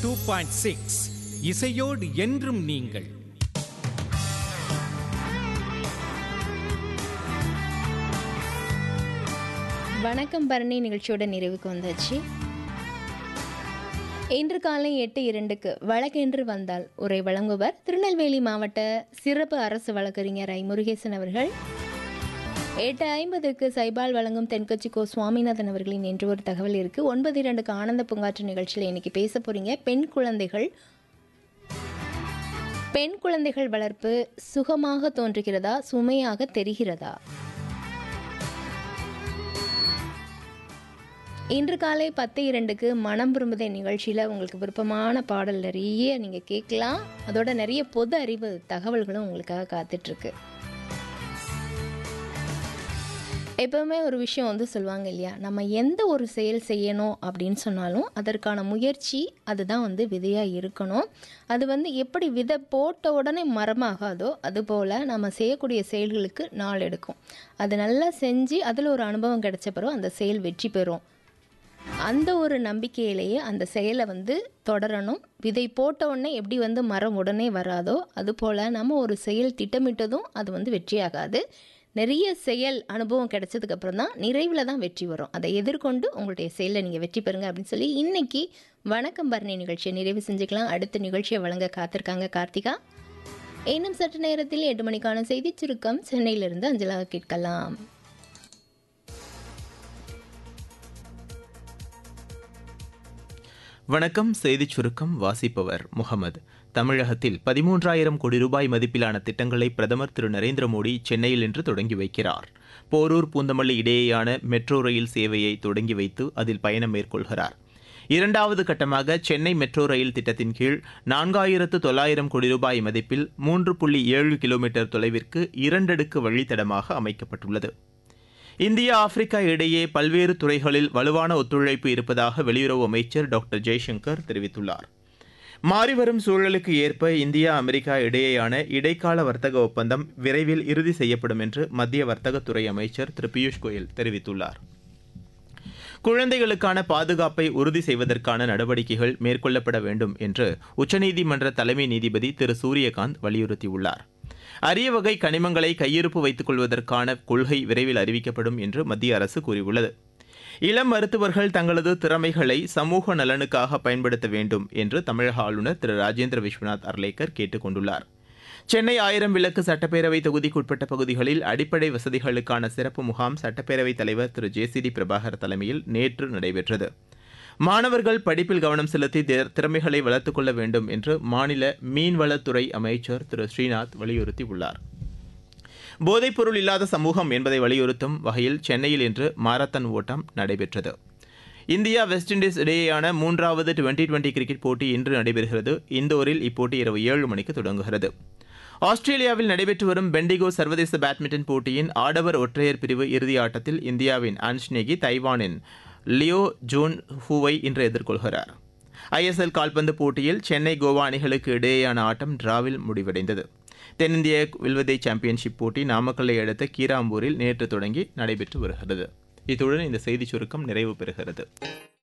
two point six இசையோடு என்றும் நீங்கள் வணக்கம் பரணி நிகழ்ச்சியோட நிறைவுக்கு வந்தாச்சு இன்று காலை எட்டு இரண்டுக்கு வழக்கென்று வந்தால் உரை வழங்குவர் திருநெல்வேலி மாவட்ட சிறப்பு அரசு வழக்கறிஞர் ஐ முருகேசன் அவர்கள் எட்டு ஐம்பதுக்கு சைபால் வழங்கும் தென்கட்சி கோ சுவாமிநாதன் அவர்களின் என்று ஒரு தகவல் இருக்கு ஒன்பது இரண்டுக்கு ஆனந்த பூங்காற்று நிகழ்ச்சியில் இன்னைக்கு பேச போறீங்க பெண் குழந்தைகள் பெண் குழந்தைகள் வளர்ப்பு சுகமாக தோன்றுகிறதா சுமையாக தெரிகிறதா இன்று காலை பத்து இரண்டுக்கு மனம் விரும்புதே நிகழ்ச்சியில் உங்களுக்கு விருப்பமான பாடல் நிறைய நீங்கள் கேட்கலாம் அதோட நிறைய பொது அறிவு தகவல்களும் உங்களுக்காக காத்துட்ருக்கு எப்பவுமே ஒரு விஷயம் வந்து சொல்லுவாங்க இல்லையா நம்ம எந்த ஒரு செயல் செய்யணும் அப்படின்னு சொன்னாலும் அதற்கான முயற்சி அதுதான் வந்து விதையாக இருக்கணும் அது வந்து எப்படி விதை போட்ட உடனே மரமாகாதோ அதுபோல் நம்ம செய்யக்கூடிய செயல்களுக்கு நாள் எடுக்கும் அது நல்லா செஞ்சு அதில் ஒரு அனுபவம் கிடைச்ச பிறகு அந்த செயல் வெற்றி பெறும் அந்த ஒரு நம்பிக்கையிலேயே அந்த செயலை வந்து தொடரணும் விதை போட்ட உடனே எப்படி வந்து மரம் உடனே வராதோ அதுபோல் நம்ம ஒரு செயல் திட்டமிட்டதும் அது வந்து வெற்றியாகாது நிறைய செயல் அனுபவம் கிடைச்சதுக்கு அப்புறம் தான் நிறைவில் தான் வெற்றி வரும் அதை எதிர்கொண்டு உங்களுடைய செயலில் நீங்கள் வெற்றி பெறுங்க அப்படின்னு சொல்லி இன்னைக்கு வணக்கம் பரணி நிகழ்ச்சியை நிறைவு செஞ்சுக்கலாம் அடுத்த நிகழ்ச்சியை வழங்க காத்திருக்காங்க கார்த்திகா இன்னும் சற்று நேரத்தில் எட்டு மணிக்கான செய்தி சுருக்கம் சென்னையிலிருந்து அஞ்சலாக கேட்கலாம் வணக்கம் செய்திச் சுருக்கம் வாசிப்பவர் முகமது தமிழகத்தில் பதிமூன்றாயிரம் கோடி ரூபாய் மதிப்பிலான திட்டங்களை பிரதமர் திரு நரேந்திர மோடி சென்னையில் இன்று தொடங்கி வைக்கிறார் போரூர் பூந்தமல்லி இடையேயான மெட்ரோ ரயில் சேவையை தொடங்கி வைத்து அதில் பயணம் மேற்கொள்கிறார் இரண்டாவது கட்டமாக சென்னை மெட்ரோ ரயில் திட்டத்தின் கீழ் நான்காயிரத்து தொள்ளாயிரம் கோடி ரூபாய் மதிப்பில் மூன்று புள்ளி ஏழு கிலோமீட்டர் தொலைவிற்கு இரண்டடுக்கு வழித்தடமாக அமைக்கப்பட்டுள்ளது இந்தியா ஆப்பிரிக்கா இடையே பல்வேறு துறைகளில் வலுவான ஒத்துழைப்பு இருப்பதாக வெளியுறவு அமைச்சர் டாக்டர் ஜெய்சங்கர் தெரிவித்துள்ளார் மாறிவரும் சூழலுக்கு ஏற்ப இந்தியா அமெரிக்கா இடையேயான இடைக்கால வர்த்தக ஒப்பந்தம் விரைவில் இறுதி செய்யப்படும் என்று மத்திய வர்த்தகத்துறை அமைச்சர் திரு பியூஷ் கோயல் தெரிவித்துள்ளார் குழந்தைகளுக்கான பாதுகாப்பை உறுதி செய்வதற்கான நடவடிக்கைகள் மேற்கொள்ளப்பட வேண்டும் என்று உச்சநீதிமன்ற தலைமை நீதிபதி திரு சூரியகாந்த் வலியுறுத்தியுள்ளார் அரிய வகை கனிமங்களை கையிருப்பு வைத்துக் கொள்வதற்கான கொள்கை விரைவில் அறிவிக்கப்படும் என்று மத்திய அரசு கூறியுள்ளது இளம் மருத்துவர்கள் தங்களது திறமைகளை சமூக நலனுக்காக பயன்படுத்த வேண்டும் என்று தமிழக ஆளுநர் திரு ராஜேந்திர விஸ்வநாத் அர்லேக்கர் கேட்டுக் கொண்டுள்ளார் சென்னை ஆயிரம் விளக்கு சட்டப்பேரவை தொகுதிக்குட்பட்ட பகுதிகளில் அடிப்படை வசதிகளுக்கான சிறப்பு முகாம் சட்டப்பேரவைத் தலைவர் Thiru J C D Prabhakar தலைமையில் நேற்று நடைபெற்றது மாணவர்கள் படிப்பில் கவனம் செலுத்தி திறமைகளை வளர்த்துக் கொள்ள வேண்டும் என்று மாநில மீன்வளத்துறை அமைச்சர் திரு ஸ்ரீநாத் வலியுறுத்தியுள்ளார் போதைப்பொருள் இல்லாத சமூகம் என்பதை வலியுறுத்தும் வகையில் சென்னையில் இன்று மாரத்தான் ஓட்டம் நடைபெற்றது இந்தியா வெஸ்ட் இண்டீஸ் இடையேயான மூன்றாவது டுவெண்டி டுவெண்டி கிரிக்கெட் போட்டி இன்று நடைபெறுகிறது இந்தோரில் இப்போட்டி இரவு ஏழு மணிக்கு தொடங்குகிறது ஆஸ்திரேலியாவில் நடைபெற்று வரும் பெண்டிகோ சர்வதேச பேட்மிண்டன் போட்டியின் ஆடவர் ஒற்றையர் பிரிவு இறுதி ஆட்டத்தில் இந்தியாவின் அன்ஷ்னேகி தைவானின் லியோ ஜூன் ஹூவை இன்று எதிர்கொள்கிறார் ஐஎஸ்எல் கால்பந்து போட்டியில் சென்னை கோவா அணிகளுக்கு இடையேயான ஆட்டம் டிராவில் முடிவடைந்தது தென்னிந்திய வில்வதை சாம்பியன்ஷிப் போட்டி நாமக்கல்லை அடுத்த கீராம்பூரில் நேற்று தொடங்கி நடைபெற்று வருகிறது இத்துடன் இந்த செய்திச் சுருக்கம் நிறைவு பெறுகிறது